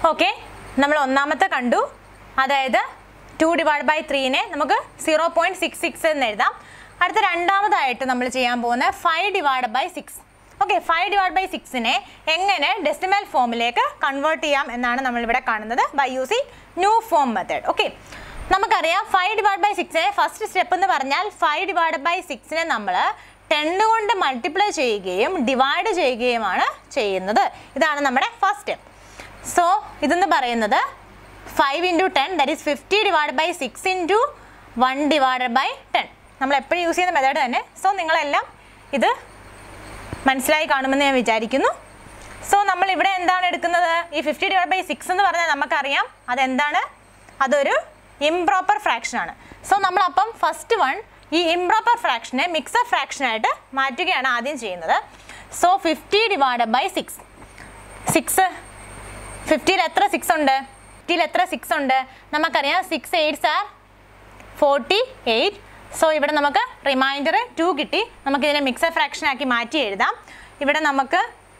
okay നമ്മൾ ഒന്നാമത്തെ കണ്ടു അതായത് ടു ഡിവൈഡ് ബൈ ത്രീനെ നമുക്ക് സീറോ പോയിന്റ് സിക്സ് സിക്സ് എന്ന് എഴുതാം അടുത്ത രണ്ടാമതായിട്ട് നമ്മൾ ചെയ്യാൻ പോകുന്ന five divide by six okay five divide by സിക്സിനെ എങ്ങനെ ഡെസിമൽ ഫോമിലേക്ക് കൺവേർട്ട് ചെയ്യാം എന്നാണ് നമ്മളിവിടെ കാണുന്നത് by using new form method okay നമുക്കറിയാം ഫൈവ് ഡിവൈഡ് ബൈ സിക്സിനെ ഫസ്റ്റ് സ്റ്റെപ്പ് എന്ന് പറഞ്ഞാൽ ഫൈവ് ഡിവൈഡ് ബൈ സിക്സിനെ നമ്മൾ ടെന്ന് കൊണ്ട് മൾട്ടിപ്ലൈ ചെയ്യുകയും ഡിവൈഡ് ചെയ്യുകയുമാണ് ചെയ്യുന്നത് ഇതാണ് നമ്മുടെ ഫസ്റ്റ് സ്റ്റെപ്പ് സോ ഇതെന്ന് പറയുന്നത് five into ten that is fifty divide by six into one divide by ten നമ്മൾ എപ്പോഴും യൂസ് ചെയ്യുന്ന മെത്തേഡ് തന്നെ സോ നിങ്ങളെല്ലാം ഇത് മനസ്സിലായി കാണുമെന്ന് ഞാൻ വിചാരിക്കുന്നു സോ നമ്മൾ ഇവിടെ എന്താണ് എടുക്കുന്നത് ഈ ഫിഫ്റ്റി ഡിവൈഡ് ബൈ സിക്സ് എന്ന് പറഞ്ഞാൽ നമുക്കറിയാം അതെന്താണ് അതൊരു ഇംപ്രോപ്പർ ഫ്രാക്ഷൻ ആണ് സോ നമ്മളപ്പം ഫസ്റ്റ് വൺ ഈ ഇംപ്രോപ്പർ ഫ്രാക്ഷനെ മിക്സർ ഫ്രാക്ഷനായിട്ട് മാറ്റുകയാണ് ആദ്യം ചെയ്യുന്നത് so fifty divide by six six ഫിഫ്റ്റിയിൽ എത്ര സിക്സ് ഉണ്ട് ഫിഫ്റ്റിയിൽ എത്ര സിക്സ് ഉണ്ട് നമുക്കറിയാം six eights are forty eight so ഇവിടെ നമുക്ക് റിമൈൻഡർ ടു കിട്ടി നമുക്കിതിനെ മിക്സർ ഫ്രാക്ഷൻ ആക്കി മാറ്റി എഴുതാം ഇവിടെ നമുക്ക്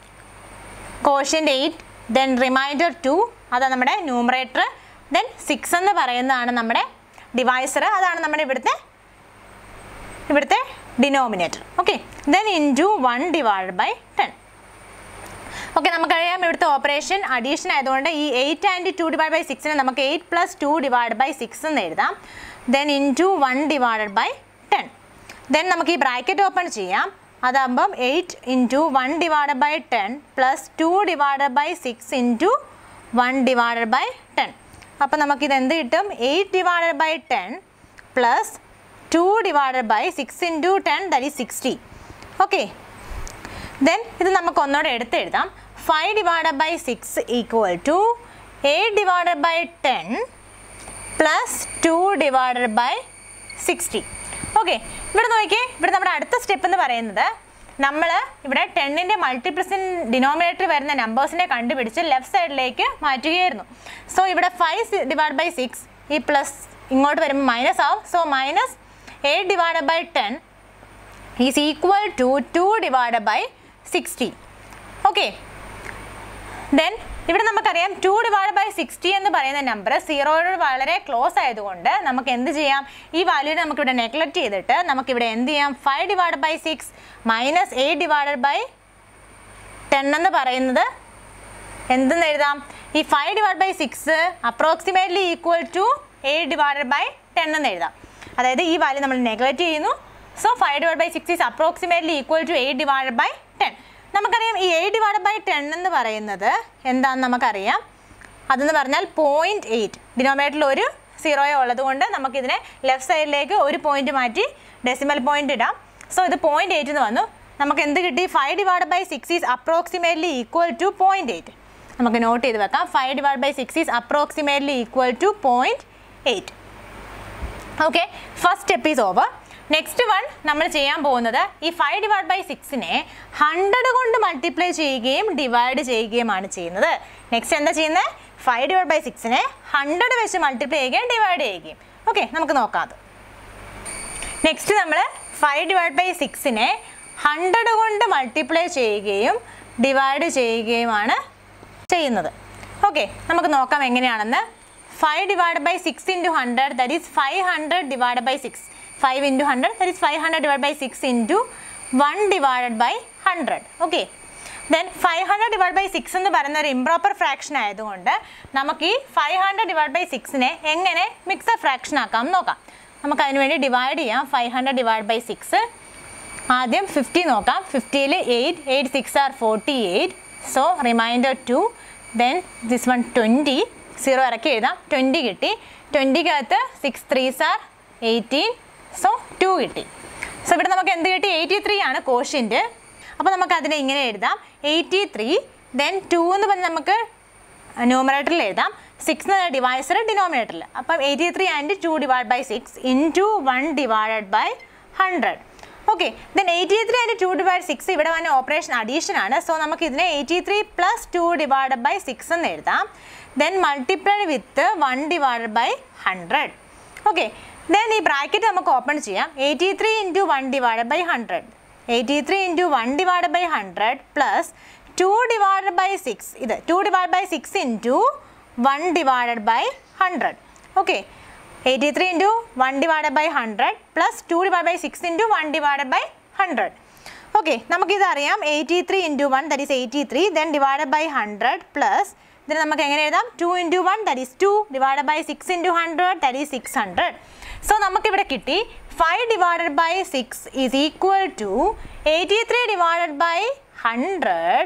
quotient eight then remainder two അതാണ് നമ്മുടെ ന്യൂമറേറ്റർ ദെൻ സിക്സ് എന്ന് പറയുന്നതാണ് നമ്മുടെ ഡിവൈസർ അതാണ് നമ്മുടെ ഇവിടുത്തെ ഇവിടുത്തെ denominator okay then into one divide by ten okay നമുക്കറിയാം ഇവിടുത്തെ ഓപ്പറേഷൻ അഡീഷൻ ആയതുകൊണ്ട് ഈ eight and two divide by സിക്സിനെ നമുക്ക് eight plus two divide by six എന്ന് എഴുതാം then into one divided by ten then നമുക്ക് ഈ ബ്രാക്കറ്റ് ഓപ്പൺ ചെയ്യാം അതാകുമ്പം eight into one divide by ten plus two divide by six into one divided by ten അപ്പം നമുക്കിത് എന്ത് കിട്ടും eight divided by ten plus two divided by six into ten that is sixty okay then ഇത് നമുക്ക് ഒന്നുകൂടെ എടുത്തെഴുതാം five divided by six equal to eight divided by ten plus two divided by sixty okay ഇവിടെ നോക്കിയേ ഇവിടെ നമ്മുടെ അടുത്ത step എന്ന് പറയുന്നത് നമ്മൾ ഇവിടെ ടെന്നിൻ്റെ മൾട്ടിപ്ലിസിൻ ഡിനോമിനേറ്റർ വരുന്ന നമ്പേഴ്സിനെ കണ്ടുപിടിച്ച് ലെഫ്റ്റ് സൈഡിലേക്ക് മാറ്റുകയായിരുന്നു സോ ഇവിടെ ഫൈവ് ഡിവൈഡ് ബൈ സിക്സ് ഈ പ്ലസ് ഇങ്ങോട്ട് വരുമ്പോൾ മൈനസ് ആവും so minus eight divide by ten is equal to two divide by sixty okay then ഇവിടെ നമുക്കറിയാം ടു ഡിവൈഡ് ബൈ സിക്സ്റ്റി എന്ന് പറയുന്ന നമ്പർ സീറോയോട് വളരെ ക്ലോസ് ആയതുകൊണ്ട് നമുക്ക് എന്ത് ചെയ്യാം ഈ വാല്യൂനെ നമുക്കിവിടെ നെഗ്ലക്ട് ചെയ്തിട്ട് നമുക്കിവിടെ എന്ത് ചെയ്യാം five divide by six minus eight divide by ten എന്ന് പറയുന്നത് എന്തെന്ന് എഴുതാം ഈ five divide by six approximately equal to eight divide by ten എന്ന് എഴുതാം അതായത് ഈ വാല്യൂ നമ്മൾ നെഗ്ലക്ട് ചെയ്യുന്നു so five divide by six is approximately equal to eight divide by ten നമുക്കറിയാം ഈ എയ്റ്റ് ഡിവൈഡ് ബൈ ടെൻ എന്ന് പറയുന്നത് എന്താണെന്ന് നമുക്കറിയാം അതെന്ന് പറഞ്ഞാൽ പോയിൻറ്റ് എയ്റ്റ് ഡിനോമിനേറ്ററിൽ ഒരു സീറോയോ ഉള്ളത് കൊണ്ട് നമുക്കിതിനെ ലെഫ്റ്റ് സൈഡിലേക്ക് ഒരു പോയിന്റ് മാറ്റി ഡെസിമൽ പോയിന്റ് ഇടാം സോ ഇത് പോയിൻറ്റ് എയ്റ്റ് എന്ന് വന്നു നമുക്ക് എന്ത് കിട്ടി five divide by six is approximately equal to point eight നമുക്ക് നോട്ട് ചെയ്ത് വെക്കാം five divide by six is approximately equal to point eight okay first step is over next one നമ്മൾ ചെയ്യാൻ പോകുന്നത് ഈ ഫൈവ് ഡിവൈഡ് ബൈ സിക്സിനെ hundred കൊണ്ട് multiply ചെയ്യുകയും ഡിവൈഡ് ചെയ്യുകയുമാണ് ചെയ്യുന്നത് നെക്സ്റ്റ് എന്താ ചെയ്യുന്നത് ഫൈവ് ഡിവൈഡ് ബൈ സിക്സിനെ ഹൺഡ്രഡ് വെച്ച് മൾട്ടിപ്ലൈ ചെയ്യുകയും ഡിവൈഡ് ചെയ്യുകയും ഓക്കെ നമുക്ക് നോക്കാം അത് നെക്സ്റ്റ് നമ്മൾ ഫൈവ് ഡിവൈഡ് ബൈ സിക്സിനെ ഹൺഡ്രഡ് കൊണ്ട് മൾട്ടിപ്ലൈ ചെയ്യുകയും ഡിവൈഡ് ചെയ്യുകയുമാണ് ചെയ്യുന്നത് ഓക്കെ നമുക്ക് നോക്കാം എങ്ങനെയാണെന്ന് five divide by six into hundred that is five hundred divide by six five into hundred that is five hundred divide by six into one divided by hundred okay then five hundred divide by six എന്ന് പറയുന്ന ഒരു improper fraction ആയതുകൊണ്ട് നമുക്ക് ഈ five hundred divide by സിക്സിനെ എങ്ങനെ mixed fraction ആക്കാം എന്ന് നോക്കാം നമുക്ക് അതിന് വേണ്ടി ഡിവൈഡ് ചെയ്യാം five hundred divide by six ആദ്യം ഫിഫ്റ്റി നോക്കാം ഫിഫ്റ്റിയിൽ eight eight six are forty eight so remainder two then this one twenty zero ഇറക്കി എഴുതാം ട്വൻറ്റി കിട്ടി ട്വൻറ്റിക്കകത്ത് six threes are eighteen so two കിട്ടി സോ ഇവിടെ നമുക്ക് എന്ത് കിട്ടി എയ്റ്റി ത്രീ ആണ് കോഷ്യൻ്റ് അപ്പോൾ നമുക്ക് അതിനെ ഇങ്ങനെ എഴുതാം എയ്റ്റി ത്രീ ദെൻ ടു എന്ന് പറഞ്ഞ് നമുക്ക് ന്യൂമറേറ്ററിൽ എഴുതാം സിക്സ് എന്ന ഡിവൈസർ ഡിനോമിനേറ്ററിൽ അപ്പം eighty three and two divide by six into one divided by hundred okay then eighty three and two divide six ഇവിടെ വന്ന ഓപ്പറേഷൻ അഡീഷൻ ആണ് സോ നമുക്ക് ഇതിനെ eighty three plus two divide by six എന്ന് എഴുതാം then multiplied with one divide by hundred okay then ഈ bracket നമുക്ക് open ചെയ്യാം eighty three into one divide by hundred eighty three into one divide by hundred plus two divide by six ഇത് two divide by six into one divided by hundred okay eighty three into one divided by hundred plus two divide by six into one divided by hundred okay നമുക്കിതറിയാം eighty three into one that is eighty three then divided by hundred plus ഇതിന് നമുക്ക് എങ്ങനെ എഴുതാം two into one that is two divided by six into hundred that is six hundred so നമുക്കിവിടെ കിട്ടി five divided by six is equal to eighty three divided by hundred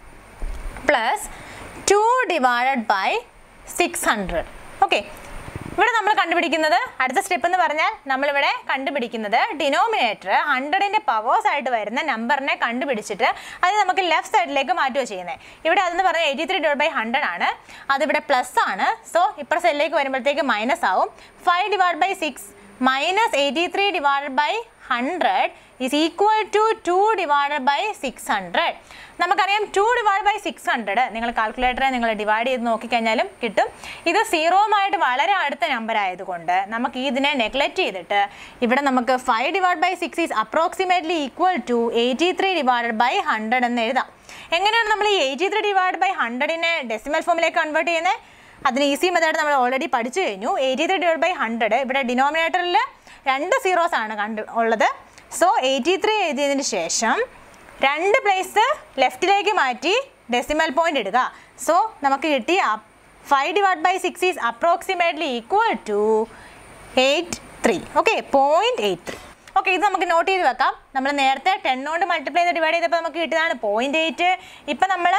plus two divided by six hundred okay ഇവിടെ നമ്മൾ കണ്ടുപിടിക്കുന്നത് അടുത്ത step എന്ന് പറഞ്ഞാൽ നമ്മളിവിടെ കണ്ടുപിടിക്കുന്നത് ഡിനോമിനേറ്റർ ഹൺഡ്രഡിൻ്റെ പവേഴ്സ് ആയിട്ട് വരുന്ന നമ്പറിനെ കണ്ടുപിടിച്ചിട്ട് അത് നമുക്ക് ലെഫ്റ്റ് സൈഡിലേക്ക് മാറ്റുക ചെയ്യുന്നത് ഇവിടെ അതെന്ന് പറഞ്ഞാൽ eighty three divide by hundred ആണ് അതിവിടെ പ്ലസ് ആണ് സോ ഇപ്പുറ സൈഡിലേക്ക് വരുമ്പോഴത്തേക്ക് മൈനസ് ആവും five divide by six minus eighty three divided by hundred is equal to two divided by six hundred നമുക്കറിയാം two divide by six hundred നിങ്ങൾ കാൽക്കുലേറ്ററെ നിങ്ങൾ ഡിവൈഡ് ചെയ്ത് നോക്കിക്കഴിഞ്ഞാലും കിട്ടും ഇത് സീറോവുമായിട്ട് വളരെ അടുത്ത നമ്പർ ആയതുകൊണ്ട് നമുക്ക് ഇതിനെ നെഗ്ലക്റ്റ് ചെയ്തിട്ട് ഇവിടെ നമുക്ക് five divide by six is approximately equal to eighty three divided by hundred എന്ന് എഴുതാം എങ്ങനെയാണ് നമ്മൾ ഈ എയ്റ്റി ത്രീ ഡിവൈഡ് ബൈ ഹൺഡ്രഡിനെ ഡെസിമൽ ഫോമിലേക്ക് കൺവേർട്ട് ചെയ്യുന്നത് അതിന് ഈസി മെത്തേഡ് നമ്മൾ ഓൾറെഡി പഠിച്ചു കഴിഞ്ഞു eighty three divide by hundred ഇവിടെ ഡിനോമിനേറ്ററിൽ രണ്ട് സീറോസ് ആണ് കണ്ട് ഉള്ളത് സോ എയ്റ്റി ത്രീ എഴുതിയതിന് ശേഷം രണ്ട് പ്ലേസ് ലെഫ്റ്റിലേക്ക് മാറ്റി ഡെസിമൽ പോയിന്റ് ഇടുക സോ നമുക്ക് കിട്ടിയ five divide by six is approximately equal to eight three okay point eight three okay ഇത് നമുക്ക് നോട്ട് ചെയ്ത് വെക്കാം നമ്മൾ നേരത്തെ ടെൻ കൊണ്ട് മൾട്ടിപ്ലൈ ചെയ്ത് ഡിവൈഡ് ചെയ്തപ്പോൾ നമുക്ക് കിട്ടിയതാണ് പോയിന്റ് എയ്റ്റ് ഇപ്പം നമ്മൾ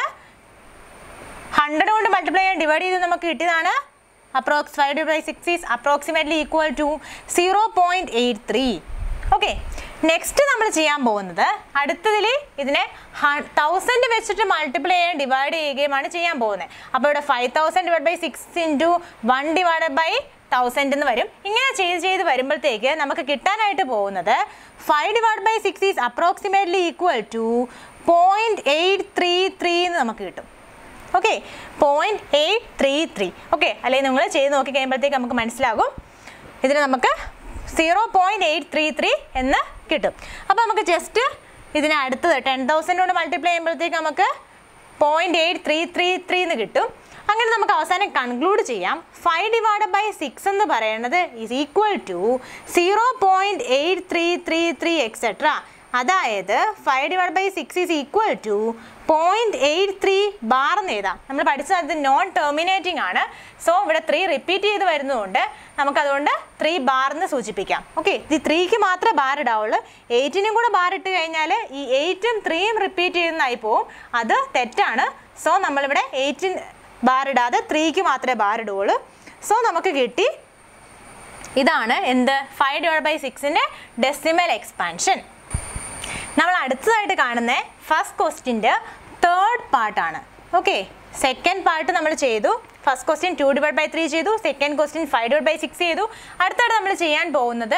ഹൺഡ്രഡ് കൊണ്ട് മൾട്ടിപ്ലൈ ചെയ്യാൻ ഡിവൈഡ് ചെയ്ത് നമുക്ക് കിട്ടിയതാണ് approx five divide by six is approximately equal to zero point eight three okay next നമ്മൾ ചെയ്യാൻ പോകുന്നത് അടുത്തതിൽ ഇതിനെ തൗസൻഡ് വെച്ചിട്ട് മൾട്ടിപ്ലൈ ചെയ്യാൻ ഡിവൈഡ് ചെയ്യുകയുമാണ് ചെയ്യാൻ പോകുന്നത് അപ്പോൾ ഇവിടെ five thousand divide by six into one divide by thousand എന്ന് വരും ഇങ്ങനെ ചെയ്ത് ചെയ്ത് വരുമ്പോഴത്തേക്ക് നമുക്ക് കിട്ടാനായിട്ട് പോകുന്നത് five divide by six is approximately equal to point eight three three എന്ന് നമുക്ക് കിട്ടും okay point eight three three okay അല്ലെങ്കിൽ നിങ്ങൾ ചെയ്ത് നോക്കി കഴിയുമ്പോഴത്തേക്ക് നമുക്ക് മനസ്സിലാകും ഇതിന് നമുക്ക് zero point eight three three എന്ന് കിട്ടും അപ്പോൾ നമുക്ക് ജസ്റ്റ് ഇതിന് അടുത്തത് ടെൻ തൗസൻഡ് കൊണ്ട് മൾട്ടിപ്ലൈ ചെയ്യുമ്പോഴത്തേക്ക് നമുക്ക് point eight three three three എന്ന് കിട്ടും അങ്ങനെ നമുക്ക് അവസാനം കൺക്ലൂഡ് ചെയ്യാം ഫൈവ് ഡിവൈഡ് ബൈ സിക്സ് എന്ന് പറയുന്നത് is equal to zero point eight three three three etcetera അതായത് five divide by six is equal to point eight three bar എന്ന് എഴുതാം നമ്മൾ പഠിച്ചത് അത് നോൺ ടെർമിനേറ്റിംഗ് ആണ് സോ ഇവിടെ ത്രീ റിപ്പീറ്റ് ചെയ്ത് വരുന്നതുകൊണ്ട് നമുക്കതുകൊണ്ട് ത്രീ ബാർ എന്ന് സൂചിപ്പിക്കാം ഓക്കെ ഈ ത്രീക്ക് മാത്രമേ ബാർ ഇടാവുള്ളൂ എയ്റ്റിനും കൂടെ ബാർ ഇട്ട് കഴിഞ്ഞാൽ ഈ എയ്റ്റും ത്രീയും റിപ്പീറ്റ് ചെയ്യുന്നതായി പോവും അത് തെറ്റാണ് സോ നമ്മളിവിടെ എയ്റ്റിൻ ബാർ ഇടാതെ ത്രീക്ക് മാത്രമേ ബാർ ഇടുകയുള്ളൂ സോ നമുക്ക് കിട്ടി ഇതാണ് എന്ത് ഫൈവ് ഡിവൈഡ് ബൈ സിക്സിൻ്റെ ഡെസിമൽ എക്സ്പാൻഷൻ നമ്മൾ അടുത്തതായിട്ട് കാണുന്ന ഫസ്റ്റ് ക്വസ്റ്റിൻ്റെ തേർഡ് പാർട്ടാണ് ഓക്കെ സെക്കൻഡ് പാർട്ട് നമ്മൾ ചെയ്തു first question two divide by three ചെയ്തു second question five divide by six ചെയ്തു അടുത്തായിട്ട് നമ്മൾ ചെയ്യാൻ പോകുന്നത്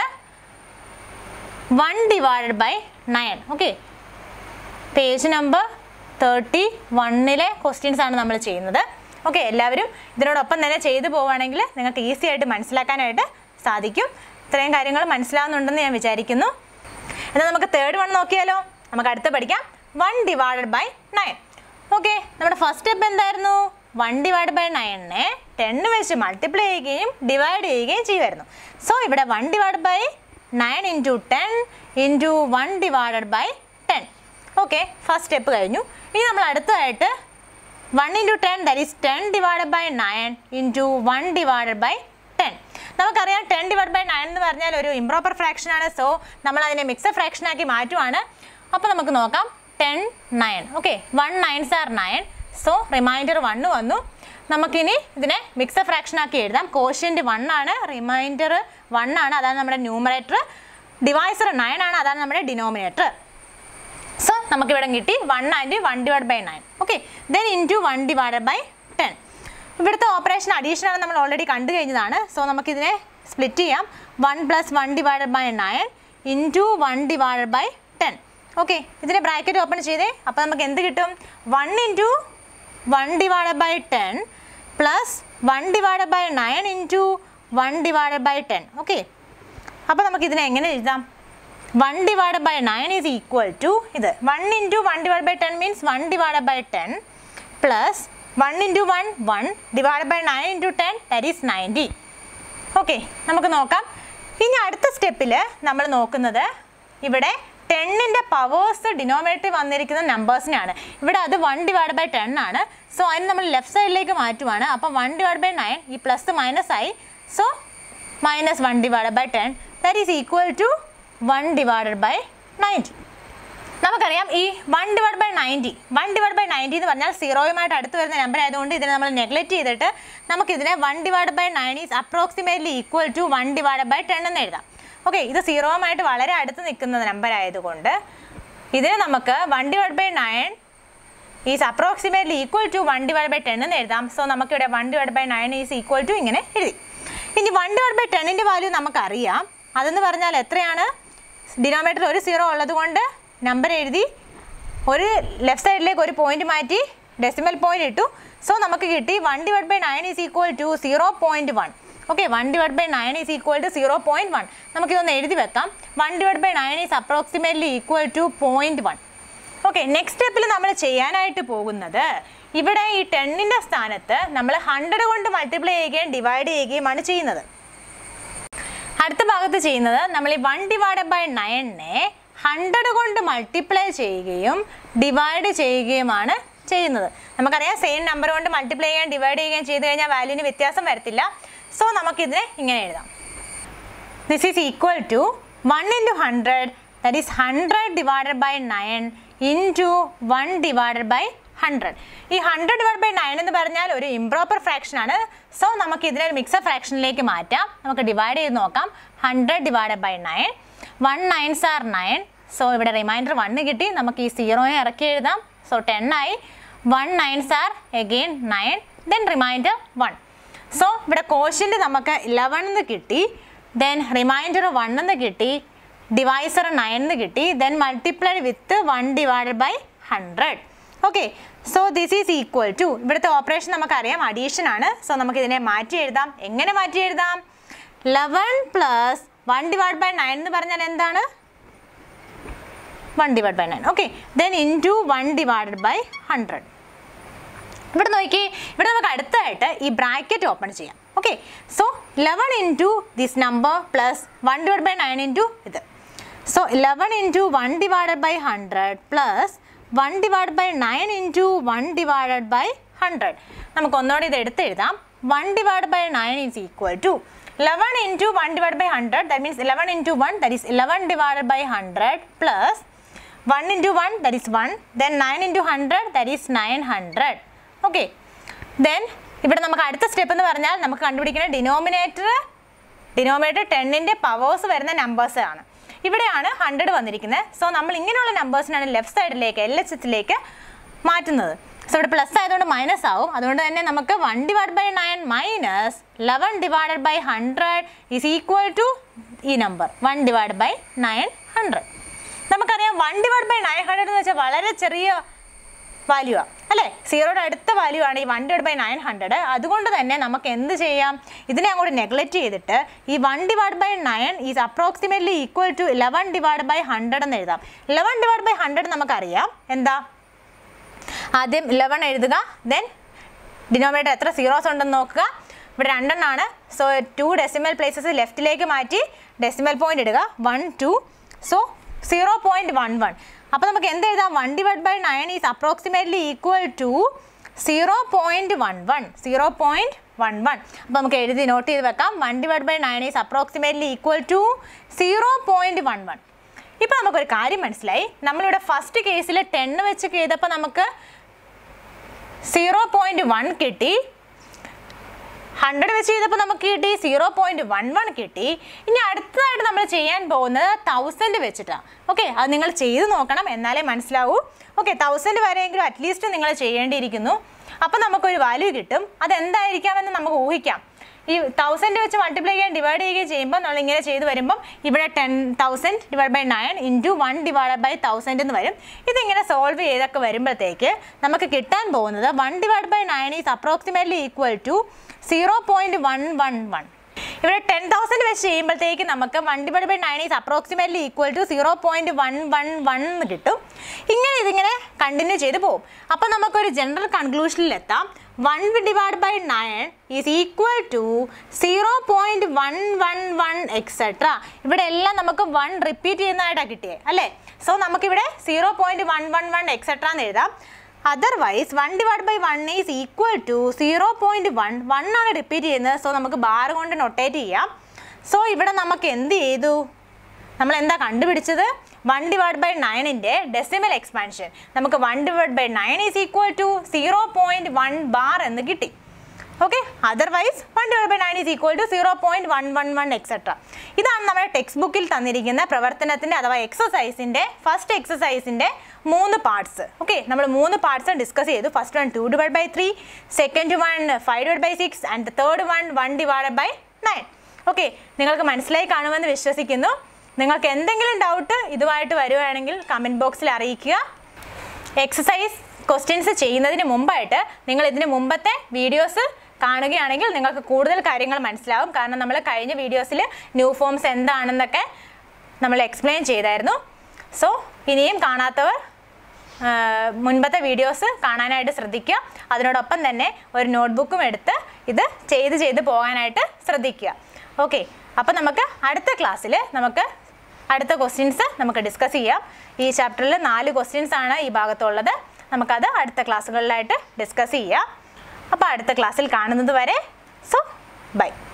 one divided by nine okay page number thirty വണ്ണിലെ ക്വസ്റ്റ്യൻസ് ആണ് നമ്മൾ ചെയ്യുന്നത് ഓക്കെ എല്ലാവരും ഇതിനോടൊപ്പം തന്നെ ചെയ്തു പോവുകയാണെങ്കിൽ നിങ്ങൾക്ക് ഈസി ആയിട്ട് മനസ്സിലാക്കാനായിട്ട് സാധിക്കും ഇത്രയും കാര്യങ്ങൾ മനസ്സിലാവുന്നുണ്ടെന്ന് ഞാൻ വിചാരിക്കുന്നു എന്നാൽ നമുക്ക് തേർഡ് വൺ നോക്കിയാലോ നമുക്ക് അടുത്ത പഠിക്കാം one divided by nine okay നമ്മുടെ ഫസ്റ്റ് സ്റ്റെപ്പ് എന്തായിരുന്നു വൺ ഡിവൈഡ് ബൈ നയനെ ടെന്ന് വെച്ച് മൾട്ടിപ്ലൈ ചെയ്യുകയും ഡിവൈഡ് ചെയ്യുകയും ചെയ്യുമായിരുന്നു സോ ഇവിടെ one divide by nine into ten into one divided by ten okay first step കഴിഞ്ഞു ഇനി നമ്മൾ അടുത്തതായിട്ട് one into ten that is ten divided by nine into one divided by ten നമുക്കറിയാം ten divide by nine എന്ന് പറഞ്ഞാൽ ഒരു improper fraction ആണ് so നമ്മൾ അതിനെ മിക്സഡ് ഫ്രാക്ഷൻ ആക്കി മാറ്റുവാണ് അപ്പോൾ നമുക്ക് നോക്കാം ten nine okay one nines are nine so remainder one വന്നു നമുക്കിനി ഇതിനെ മിക്സഡ് ഫ്രാക്ഷൻ ആക്കി എഴുതാം കോഷ്യൻ്റ് വൺ ആണ് റിമൈൻഡർ വൺ ആണ് അതാണ് നമ്മുടെ ന്യൂമറേറ്റർ ഡിവൈസർ നയൻ ആണ് അതാണ് നമ്മുടെ ഡിനോമിനേറ്റർ സോ നമുക്കിവിടെ കിട്ടി one and one divide by nine okay then into one divide by ten ഇവിടുത്തെ ഓപ്പറേഷൻ അഡീഷൻ ആണ് നമ്മൾ ഓൾറെഡി കണ്ടു കഴിഞ്ഞതാണ് സോ നമുക്കിതിനെ സ്പ്ലിറ്റ് ചെയ്യാം one plus one divide by nine into one divide by ten okay ഇതിനെ ബ്രാക്കറ്റ് ഓപ്പൺ ചെയ്തേ അപ്പോൾ നമുക്ക് എന്ത് കിട്ടും one into one divide by ten plus one divide by nine into one divide by ten okay അപ്പോൾ നമുക്ക് ഇതിനെ എങ്ങനെ എഴുതാം one divide by nine is equal to ഇത് one into one divide by ten means one divide by ten plus one into one one divide by nine into ten that is ninety okay നമുക്ക് നോക്കാം ഇനി അടുത്ത സ്റ്റെപ്പിൽ നമ്മൾ നോക്കുന്നത് ഇവിടെ ടെന്നിൻ്റെ powers denominator വന്നിരിക്കുന്ന നമ്പേഴ്സിനാണ് ഇവിടെ അത് വൺ ഡിവൈഡ് ബൈ ടെൻ ആണ് സോ അതിന് നമ്മൾ ലെഫ്റ്റ് സൈഡിലേക്ക് മാറ്റുവാണ് അപ്പം വൺ ഡിവൈഡ് ബൈ നയൻ ഈ പ്ലസ് മൈനസ് ആയി so minus one divide by ten that is equal to one divided by ninety നമുക്കറിയാം ഈ one divide by ninety one divide by ninety എന്ന് പറഞ്ഞാൽ സീറോയുമായിട്ട് അടുത്ത് വരുന്ന നമ്പർ ആയതുകൊണ്ട് ഇതിനെ നമ്മൾ നെഗ്ലക്റ്റ് ചെയ്തിട്ട് നമുക്കിതിനെ one divide by nine is approximately equal to one divide by ten എന്ന് എഴുതാം ഓക്കെ ഇത് സീറോയുമായിട്ട് വളരെ അടുത്ത് നിൽക്കുന്ന നമ്പർ ആയതുകൊണ്ട് ഇതിനെ നമുക്ക് one divide by nine is approximately equal to one divide by ten എന്ന് എഴുതാം സോ നമുക്കിവിടെ one divide by nine is equal to ഇങ്ങനെ എഴുതി ഇനി വൺ ഡിവൈഡ് ബൈ ടെന്നിൻ്റെ വാല്യൂ നമുക്കറിയാം അതെന്ന് പറഞ്ഞാൽ എത്രയാണ് ഡിനോമേറ്റർ ഒരു സീറോ ഉള്ളത് കൊണ്ട് നമ്പർ എഴുതി ഒരു ലെഫ്റ്റ് സൈഡിലേക്ക് ഒരു പോയിന്റ് മാറ്റി ഡെസിമൽ പോയിന്റ് ഇട്ടു സോ നമുക്ക് കിട്ടി one divide by nine is equal to zero point one okay one divide by nine is equal to zero point one നമുക്കിതൊന്ന് എഴുതി വെക്കാം one divide by nine is approximately equal to point one okay next സ്റ്റെപ്പിൽ നമ്മൾ ചെയ്യാനായിട്ട് പോകുന്നത് ഇവിടെ ഈ ടെന്നിൻ്റെ സ്ഥാനത്ത് നമ്മൾ ഹൺഡ്രഡ് കൊണ്ട് മൾട്ടിപ്ലൈ ചെയ്യുകയും ഡിവൈഡ് ചെയ്യുകയുമാണ് ചെയ്യുന്നത് അടുത്ത ഭാഗത്ത് ചെയ്യുന്നത് നമ്മൾ ഈ വൺ ഡിവൈഡ് ബൈ നയനെ ഹൺഡ്രഡ് കൊണ്ട് മൾട്ടിപ്ലൈ ചെയ്യുകയും ഡിവൈഡ് ചെയ്യുകയുമാണ് ചെയ്യുന്നത് നമുക്കറിയാം സെയിം നമ്പർ കൊണ്ട് മൾട്ടിപ്ലൈ ചെയ്യുകയും ഡിവൈഡ് ചെയ്യുകയും ചെയ്ത് കഴിഞ്ഞാൽ വാല്യൂവിന് വ്യത്യാസം വരത്തില്ല സോ നമുക്കിതിനെ ഇങ്ങനെ എഴുതാം this is equal to one into hundred that is hundred divided by nine into one divided by hundred ഈ ഹൺഡ്രഡ് ഡിവൈഡ് ബൈ നയൻ എന്ന് പറഞ്ഞാൽ ഒരു ഇംപ്രോപ്പർ ഫ്രാക്ഷൻ ആണ് സോ നമുക്ക് ഇതിനെ ഒരു മിക്സർ ഫ്രാക്ഷനിലേക്ക് മാറ്റാം നമുക്ക് ഡിവൈഡ് ചെയ്ത് നോക്കാം hundred divided by nine one nines are nine so ഇവിടെ റിമൈൻഡർ വണ്ണ് കിട്ടി നമുക്ക് ഈ സീറോയെ ഇറക്കി എഴുതാം സോ ടെൻ ആയി one nines are again nine then remainder one so ഇവിടെ കോഷ്യൻ്റ് നമുക്ക് ഇലവൻ എന്ന് കിട്ടി ദെൻ റിമൈൻഡർ വൺ എന്ന് കിട്ടി ഡിവൈസർ നയൻ എന്ന് കിട്ടി then multiplied with one divided by hundred okay so this is equal to ഇവിടുത്തെ ഓപ്പറേഷൻ നമുക്കറിയാം അഡീഷൻ ആണ് സോ നമുക്ക് ഇതിനെ മാറ്റി എഴുതാം എങ്ങനെ മാറ്റി എഴുതാം eleven plus one divide by nine എന്ന് പറഞ്ഞാൽ എന്താണ് one divide by nine okay then into one divided by hundred ഇവിടെ നോക്കി ഇവിടെ നമുക്ക് അടുത്തായിട്ട് ഈ ബ്രാക്കറ്റ് ഓപ്പൺ ചെയ്യാം okay so eleven into this number plus one divide by nine into ഇത് so eleven into one divided by hundred plus one divide by nine into one divided by hundred നമുക്ക് ഒന്നുകൂടി ഇത് എടുത്തെഴുതാം one divide by nine is equal to eleven into one divide by hundred that means eleven into one that is eleven divided by hundred plus one into one that is one then nine into hundred that is nine hundred okay then ഇവിടെ നമുക്ക് അടുത്ത step എന്ന് പറഞ്ഞാൽ നമുക്ക് കണ്ടുപിടിക്കുന്ന denominator denominator ടെന്നിൻ്റെ powers വരുന്ന numbers ആണ് ഇവിടെയാണ് ഹൺഡ്രഡ് വന്നിരിക്കുന്നത് സോ നമ്മൾ ഇങ്ങനെയുള്ള നമ്പേഴ്സിനാണ് ലെഫ്റ്റ് സൈഡിലേക്ക് എൽ എച്ച് എച്ചിലേക്ക് മാറ്റുന്നത് സോ ഇവിടെ പ്ലസ് ആയതുകൊണ്ട് മൈനസ് ആവും അതുകൊണ്ട് തന്നെ നമുക്ക് one divide by nine minus eleven divided by hundred is equal to ഈ number one divide by nine hundred നമുക്കറിയാം one divide by nine hundred എന്ന് വെച്ചാൽ വളരെ ചെറിയ വാല്യൂ ആണ് അല്ലേ സീറോയുടെ അടുത്ത വാല്യൂ ആണ് ഈ one divide by nine hundred അതുകൊണ്ട് തന്നെ നമുക്ക് എന്ത് ചെയ്യാം ഇതിനെ അങ്ങോട്ട് നെഗ്ലക്റ്റ് ചെയ്തിട്ട് ഈ one divide by nine is approximately equal to eleven divide by hundred എന്ന് എഴുതാം ഇലവൻ ഡിവൈഡ് ബൈ ഹൺഡ്രഡ് നമുക്കറിയാം എന്താ ആദ്യം ഇലവൻ എഴുതുക ദെൻ ഡിനോമിനേറ്റർ എത്ര സീറോസ് ഉണ്ടെന്ന് നോക്കുക ഇവിടെ രണ്ടെണ്ണമാണ് സോ ടു ഡെസിമൽ പ്ലേസസ് ലെഫ്റ്റിലേക്ക് മാറ്റി ഡെസിമൽ പോയിന്റ് ഇടുക one two so zero point one one അപ്പോൾ നമുക്ക് എന്ത് എഴുതാം one divide by nine is approximately equal to zero point one one zero point one one അപ്പോൾ നമുക്ക് എഴുതി നോട്ട് ചെയ്ത് വെക്കാം one divide by nine is approximately equal to zero point one one ഇപ്പോൾ നമുക്കൊരു കാര്യം മനസ്സിലായി നമ്മളിവിടെ ഫസ്റ്റ് കേസിൽ ടെന്ന് വെച്ച് ചെയ്തപ്പോൾ നമുക്ക് സീറോ പോയിന്റ് വൺ കിട്ടി ഹൺഡ്രഡ് വെച്ച് ചെയ്തപ്പോൾ നമുക്ക് കിട്ടി സീറോ പോയിന്റ് വൺ വൺ കിട്ടി ഇനി അടുത്തതായിട്ട് നമ്മൾ ചെയ്യാൻ പോകുന്നത് തൗസൻഡ് വെച്ചിട്ടാണ് ഓക്കെ അത് നിങ്ങൾ ചെയ്ത് നോക്കണം എന്നാലേ മനസ്സിലാവൂ ഓക്കെ തൗസൻഡ് വരെയെങ്കിലും അറ്റ്ലീസ്റ്റ് നിങ്ങൾ ചെയ്യേണ്ടിയിരിക്കുന്നു അപ്പോൾ നമുക്കൊരു വാല്യൂ കിട്ടും അതെന്തായിരിക്കാമെന്ന് നമുക്ക് ഊഹിക്കാം ഈ തൗസൻഡ് വെച്ച് മൾട്ടിപ്ലൈ ചെയ്യാൻ ഡിവൈഡ് ചെയ്യുകയും ചെയ്യുമ്പോൾ നമ്മൾ ഇങ്ങനെ ചെയ്ത് വരുമ്പം ഇവിടെ ten thousand divide by nine into one divide by thousand എന്ന് വരും ഇതിങ്ങനെ സോൾവ് ചെയ്തൊക്കെ വരുമ്പോഴത്തേക്ക് നമുക്ക് കിട്ടാൻ പോകുന്നത് one divide by nine is approximately equal to zero point one one one ഇവിടെ ടെൻ തൗസൻഡ് വെച്ച് ചെയ്യുമ്പോഴത്തേക്ക് നമുക്ക് one divide by nine is approximately equal to zero point one one one എന്ന് കിട്ടും ഇങ്ങനെ ഇതിങ്ങനെ കണ്ടിന്യൂ ചെയ്ത് പോകും അപ്പോൾ നമുക്കൊരു ജനറൽ കൺക്ലൂഷനിൽ എത്താം one divide by nine is equal to zero point one one one etcetera ഇവിടെ എല്ലാം നമുക്ക് വൺ റിപ്പീറ്റ് ചെയ്യുന്നതായിട്ടാണ് കിട്ടിയത് അല്ലേ സോ നമുക്കിവിടെ zero point one one one etcetera എന്ന് എഴുതാം otherwise one divide by one is equal to zero point one one ആണ് repeat ചെയ്യുന്നത് സോ നമുക്ക് ബാർ കൊണ്ട് നൊട്ടേറ്റ് ചെയ്യാം സോ ഇവിടെ നമുക്ക് എന്ത് ചെയ്തു നമ്മൾ എന്താ കണ്ടുപിടിച്ചത് വൺ ഡിവൈഡ് ബൈ നയനിൻ്റെ ഡെസിമൽ എക്സ്പാൻഷൻ നമുക്ക് one divide by nine is equal to zero point one bar എന്ന് കിട്ടി okay otherwise one divide by nine is equal to zero point one one one etcetera ഇതാണ് നമ്മുടെ text ബുക്കിൽ തന്നിരിക്കുന്ന പ്രവർത്തനത്തിൻ്റെ അഥവാ എക്സസൈസിൻ്റെ ഫസ്റ്റ് എക്സസൈസിൻ്റെ മൂന്ന് പാർട്സ് ഓക്കെ നമ്മൾ മൂന്ന് പാർട്സ് ഡിസ്കസ് ചെയ്തു first one two divide by three second one five divide by six and third one one divide by nine okay നിങ്ങൾക്ക് മനസ്സിലായി കാണുമെന്ന് വിശ്വസിക്കുന്നു നിങ്ങൾക്ക് എന്തെങ്കിലും ഡൗട്ട് ഇതുമായിട്ട് വരുവാണെങ്കിൽ കമൻറ്റ് ബോക്സിൽ അറിയിക്കുക എക്സസൈസ് ക്വസ്റ്റ്യൻസ് ചെയ്യുന്നതിന് മുമ്പായിട്ട് നിങ്ങൾ ഇതിന് മുമ്പത്തെ വീഡിയോസ് കാണുകയാണെങ്കിൽ നിങ്ങൾക്ക് കൂടുതൽ കാര്യങ്ങൾ മനസ്സിലാവും കാരണം നമ്മൾ കഴിഞ്ഞ വീഡിയോസിൽ ന്യൂ ഫോംസ് എന്താണെന്നൊക്കെ നമ്മൾ എക്സ്പ്ലെയിൻ ചെയ്തായിരുന്നു സോ ഇനിയും കാണാത്തവർ ആ, മുൻപത്തെ വീഡിയോസ് കാണാനായിട്ട് ശ്രദ്ധിക്കുക അതിനോടൊപ്പം തന്നെ ഒരു നോട്ട്ബുക്കും എടുത്ത് ഇത് ചെയ്ത് ചെയ്ത് പോകാനായിട്ട് ശ്രദ്ധിക്കുക ഓക്കെ അപ്പോൾ നമുക്ക് അടുത്ത ക്ലാസ്സിൽ നമുക്ക് അടുത്ത ക്വസ്റ്റ്യൻസ് നമുക്ക് ഡിസ്കസ് ചെയ്യാം ഈ ചാപ്റ്ററിൽ നാല് ക്വസ്റ്റ്യൻസ് ആണ് ഈ ഭാഗത്തുള്ളത് നമുക്കത് അടുത്ത ക്ലാസ്സുകളിലായിട്ട് ഡിസ്കസ് ചെയ്യാം അപ്പോൾ അടുത്ത ക്ലാസ്സിൽ കാണുന്നത് വരെ സോ ബൈ